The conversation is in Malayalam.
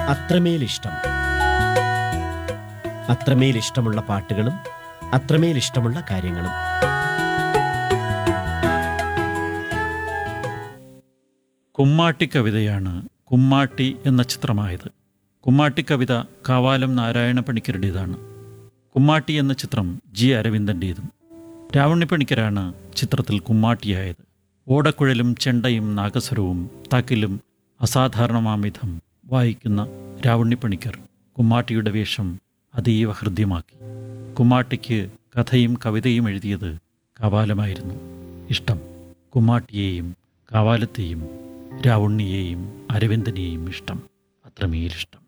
അത്രമേൽ ഇഷ്ടം അത്രമേൽ ഇഷ്ടമുള്ള പാട്ടുകളും അത്രമേൽ ഇഷ്ടമുള്ള കാര്യങ്ങളും കുമ്മാട്ടി കവിതയാണ് കുമ്മാട്ടി എന്ന ചിത്രമായത് കുമ്മാട്ടി കവിത കാവാലം നാരായണ പണിക്കരുടേതാണ് കുമ്മാട്ടി എന്ന ചിത്രം ജി അരവിന്ദൻ്റേതും രാവണ്യപ്പണിക്കരാണ് ചിത്രത്തിൽ കുമ്മാട്ടിയായത് ഓടക്കുഴലും ചെണ്ടയും നാഗസ്വരവും തക്കിലും അസാധാരണമാംവിധം വായിക്കുന്ന രാവണ്യപ്പണിക്കർ കുമ്മാട്ടിയുടെ വേഷം അതീവ ഹൃദ്യമാക്കി കുമ്മാട്ടിക്ക് കഥയും കവിതയും എഴുതിയത് കാവാലമായിരുന്നു ഇഷ്ടം കുമ്മാട്ടിയെയും കാവാലത്തെയും രാവുണ്ണിയെയും അരവിന്ദനെയും ഇഷ്ടം അത്രമേലിഷ്ടം